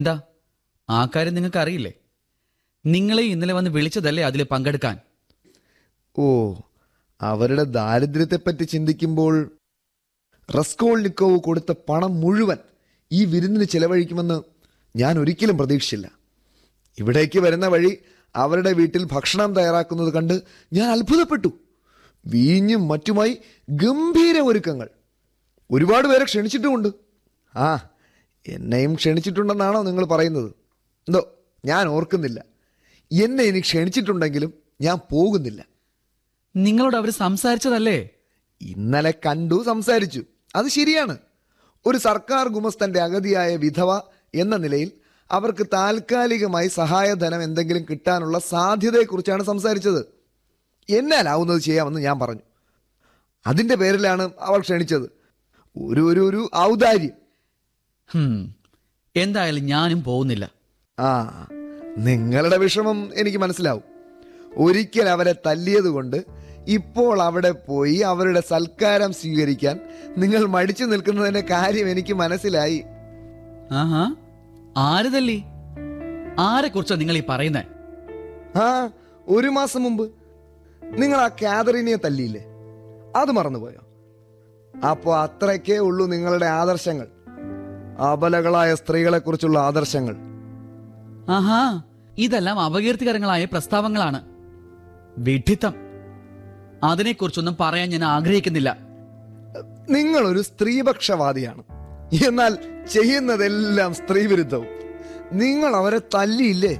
എന്താ ആ കാര്യം നിങ്ങൾക്ക് അറിയില്ലേ നിങ്ങളെ ഇന്നലെ വന്ന് വിളിച്ചതല്ലേ അതിൽ പങ്കെടുക്കാൻ ഓ അവരുടെ ദാരിദ്ര്യത്തെപ്പറ്റി ചിന്തിക്കുമ്പോൾ റസ്കോൾനിക്കോവ് കൊടുത്ത പണം മുഴുവൻ ഈ വിരുന്നിന് ചെലവഴിക്കുമെന്ന് ഞാൻ ഒരിക്കലും പ്രതീക്ഷിച്ചില്ല ഇവിടേക്ക് വരുന്ന വഴി അവരുടെ വീട്ടിൽ ഭക്ഷണം തയ്യാറാക്കുന്നത് കണ്ട് ഞാൻ അത്ഭുതപ്പെട്ടു വീഞ്ഞും മറ്റുമായി ഗംഭീര ഒരുക്കങ്ങൾ ഒരുപാട് പേരെ ക്ഷണിച്ചിട്ടുമുണ്ട് ആ എന്നെയും ക്ഷണിച്ചിട്ടുണ്ടെന്നാണോ നിങ്ങൾ പറയുന്നത് എന്തോ ഞാൻ ഓർക്കുന്നില്ല എന്നെ ഇനി ക്ഷണിച്ചിട്ടുണ്ടെങ്കിലും ഞാൻ പോകുന്നില്ല നിങ്ങളോട് അവർ സംസാരിച്ചതല്ലേ ഇന്നലെ കണ്ടു സംസാരിച്ചു അത് ശരിയാണ് ഒരു സർക്കാർ ഗുമസ്തന്റെ അഗതിയായ വിധവ എന്ന നിലയിൽ അവർക്ക് താൽക്കാലികമായി സഹായധനം എന്തെങ്കിലും കിട്ടാനുള്ള സാധ്യതയെക്കുറിച്ചാണ് സംസാരിച്ചത് എന്നാലാവുന്നത് ചെയ്യാമെന്ന് ഞാൻ പറഞ്ഞു അതിൻ്റെ പേരിലാണ് അവൾ ക്ഷണിച്ചത് ഒരു ഒരു ഒരു ഔദാര്യം ഹും, എന്തായാലും ഞാനും പോകുന്നില്ല ആ നിങ്ങളുടെ വിഷമം എനിക്ക് മനസ്സിലാവും ഒരിക്കൽ അവരെ തല്ലിയതുകൊണ്ട് ഇപ്പോൾ അവിടെ പോയി അവരുടെ സൽക്കാരം സ്വീകരിക്കാൻ നിങ്ങൾ മടിച്ചു നിൽക്കുന്നതിന്റെ കാര്യം എനിക്ക് മനസ്സിലായി ആഹാ ആര് തല്ലി ആരെ കുറിച്ചാ നിങ്ങൾ ഈ പറയുന്നേ ആ ഒരു മാസം മുമ്പ് നിങ്ങൾ ആ കാതറിനെ തല്ലിയില്ലേ അത് മറന്നുപോയോ അപ്പോൾ അത്രയ്ക്കേ ഉള്ളൂ നിങ്ങളുടെ ആദർശങ്ങൾ അബലകളായ സ്ത്രീകളെക്കുറിച്ചുള്ള ആദർശങ്ങൾ ആഹാ ഇതെല്ലാം അപകീർത്തികരങ്ങളായ പ്രസ്താവങ്ങളാണ് വിഡിത്തം അതിനെക്കുറിച്ചൊന്നും പറയാൻ ഞാൻ ആഗ്രഹിക്കുന്നില്ല നിങ്ങളൊരു സ്ത്രീപക്ഷവാദിയാണ് എന്നാൽ ചെയ്യുന്നതെല്ലാം സ്ത്രീവിരുദ്ധവും നിങ്ങൾ അവരെ തല്ലിയില്ലേ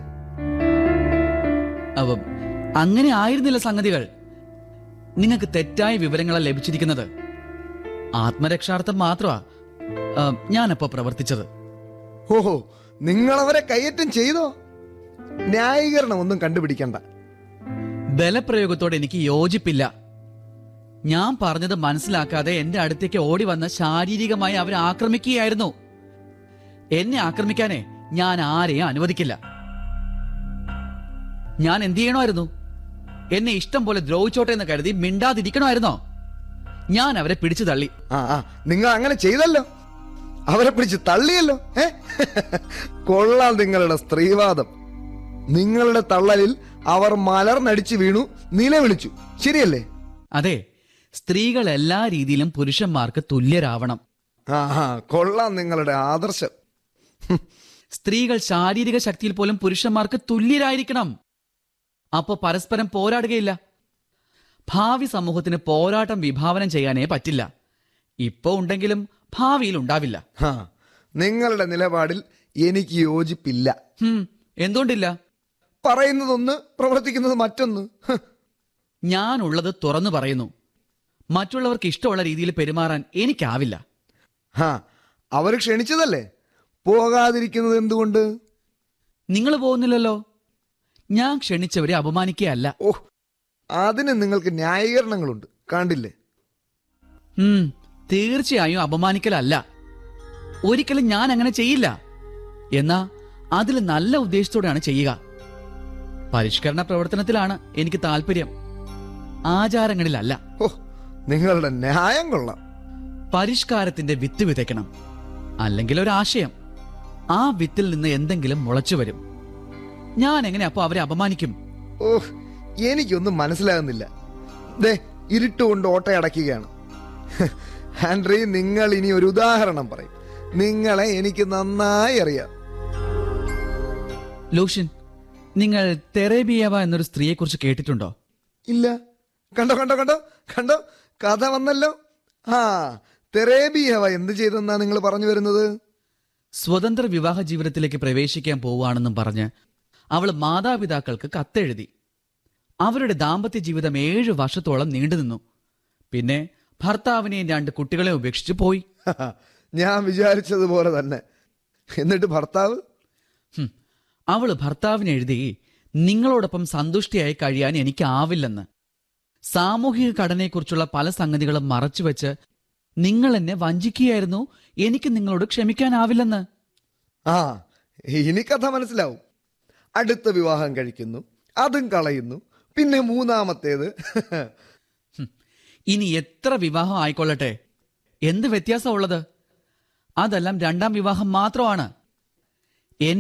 അവ അങ്ങനെ ആയിരുന്നില്ല സംഗതികൾ നിങ്ങൾക്ക് തെറ്റായ വിവരങ്ങളാണ് ലഭിച്ചിരിക്കുന്നത് ആത്മരക്ഷാർത്ഥം മാത്രമാ ആ, ഞാനപ്പോ പ്രവർത്തിച്ചത് ഓഹോ നിങ്ങൾ അവരെ കയ്യേറ്റം ചെയ്തോ ന്യായീകരണം ഒന്നും കണ്ടുപിടിക്കണ്ട ബലപ്രയോഗത്തോട് എനിക്ക് യോജിപ്പില്ല ഞാൻ പറഞ്ഞത് മനസ്സിലാക്കാതെ എന്റെ അടുത്തേക്ക് ഓടി വന്ന് ശാരീരികമായി അവരെ ആക്രമിക്കുകയായിരുന്നു എന്നെ ആക്രമിക്കാനേ ഞാൻ ആരെയും അനുവദിക്കില്ല ഞാൻ എന്ത് ചെയ്യണമായിരുന്നു എന്നെ ഇഷ്ടം പോലെ ദ്രോഹിച്ചോട്ടെ എന്ന് കരുതി മിണ്ടാതിരിക്കണമായിരുന്നോ ഞാൻ അവരെ പിടിച്ചു തള്ളി ആ ആ നിങ്ങൾ അങ്ങനെ ചെയ്തല്ലോ അവരെ പിടിച്ച് തള്ളിയല്ലോ ഏ കൊള്ളാം നിങ്ങളുടെ സ്ത്രീവാദം നിങ്ങളുടെ തള്ളലിൽ അവർ മലർന്നടിച്ചു വീണു നിലവിളിച്ചു ശരിയല്ലേ അതെ സ്ത്രീകൾ എല്ലാ രീതിയിലും പുരുഷന്മാർക്ക് തുല്യരാവണം ആ ആ കൊള്ളാം നിങ്ങളുടെ ആദർശം ഹും, സ്ത്രീകൾ ശാരീരിക ശക്തിയിൽ പോലും പുരുഷന്മാർക്ക് തുല്യരായിരിക്കണം അപ്പോ പരസ്പരം പോരാടുകയില്ല ഭാവി സമൂഹത്തിന് പോരാട്ടം വിഭാവനം ചെയ്യാനേ പറ്റില്ല ഇപ്പോ ഉണ്ടെങ്കിലും ഭാവിയിൽ ഉണ്ടാവില്ല ആ നിങ്ങളുടെ നിലപാടിൽ എനിക്ക് യോജിപ്പില്ല ഹും, എന്തുകൊണ്ടില്ല പറയുന്നതൊന്ന് പ്രവർത്തിക്കുന്നത് മറ്റൊന്ന് ഹ്, ഞാനുള്ളത് തുറന്നു പറയുന്നു മറ്റുള്ളവർക്ക് ഇഷ്ടമുള്ള രീതിയിൽ പെരുമാറാൻ എനിക്കാവില്ല ആ അവർ ക്ഷണിച്ചതല്ലേ പോകാതിരിക്കുന്നത് എന്തുകൊണ്ട് നിങ്ങൾ പോകുന്നില്ലല്ലോ ഞാൻ ക്ഷണിച്ചവരെ അപമാനിക്കുകയല്ല ഓ അതിന് നിങ്ങൾക്ക് ന്യായീകരണങ്ങളുണ്ട് കണ്ടില്ലേ ഉം, തീർച്ചയായും അപമാനിക്കലല്ല ഒരിക്കലും ഞാൻ അങ്ങനെ ചെയ്യില്ല എന്നാ അതിൽ നല്ല ഉദ്ദേശത്തോടെയാണ് ചെയ്യുക പരിഷ്കരണ പ്രവർത്തനത്തിലാണ് എനിക്ക് താല്പര്യം ആചാരങ്ങളിലല്ല ഓ നിങ്ങളുടെ ന്യായം കൊള്ളാം പരിഷ്കാരത്തിന്റെ വിത്ത് വിതയ്ക്കണം അല്ലെങ്കിൽ ഒരാശയം ആ വിത്തിൽ നിന്ന് എന്തെങ്കിലും മുളച്ചു വരും ഞാൻ എങ്ങനെ അപ്പൊ അവരെ അപമാനിക്കും ഓ എനിക്കൊന്നും മനസ്സിലാകുന്നില്ല ദേ ഇരുട്ടുകൊണ്ട് ഓട്ടയടയ്ക്കുകയാണ് ഹ്, ആൻഡ്രി നിങ്ങൾ ഇനി ഒരു ഉദാഹരണം പറയും നിങ്ങളെ എനിക്ക് നന്നായി അറിയാം ലൂഷ്യൻ നിങ്ങൾ തെറേബിയവ എന്നൊരു സ്ത്രീയെക്കുറിച്ച് കേട്ടിട്ടുണ്ടോ ഇല്ല കണ്ടോ കണ്ടോ കണ്ടോ കണ്ടോ കഥ വന്നല്ലോ ആ തെറേബിയവ എന്ത് ചെയ്തെന്നാ നിങ്ങൾ പറഞ്ഞു വരുന്നത് സ്വതന്ത്ര വിവാഹ ജീവിതത്തിലേക്ക് പ്രവേശിക്കാൻ പോവുകയാണെന്നും പറഞ്ഞ് അവൾ മാതാപിതാക്കൾക്ക് കത്തെഴുതി അവരുടെ ദാമ്പത്യ ജീവിതം ഏഴ് വർഷത്തോളം നീണ്ടുനിന്നു പിന്നെ ഭർത്താവിനെയും രണ്ട് കുട്ടികളെ ഉപേക്ഷിച്ച് പോയി ഞാൻ വിചാരിച്ചതുപോലെ തന്നെ എന്നിട്ട് ഭർത്താവ് ഹും, അവള് ഭർത്താവിന് എഴുതി നിങ്ങളോടൊപ്പം സന്തുഷ്ടിയായി കഴിയാൻ എനിക്കാവില്ലെന്ന് സാമൂഹിക ഘടനയെക്കുറിച്ചുള്ള പല സംഗതികളും മറച്ചുവെച്ച് നിങ്ങൾ എന്നെ വഞ്ചിക്കുകയായിരുന്നു എനിക്ക് നിങ്ങളോട് ക്ഷമിക്കാനാവില്ലെന്ന് ആ ഇനി കഥ മനസ്സിലാവും അടുത്ത വിവാഹം കഴിക്കുന്നു അതും കളയുന്നു പിന്നെ മൂന്നാമത്തേത് ഹും, ഇനി എത്ര വിവാഹം ആയിക്കൊള്ളട്ടെ എന്ത് വ്യത്യാസമുള്ളത് അതെല്ലാം രണ്ടാം വിവാഹം മാത്രമാണ്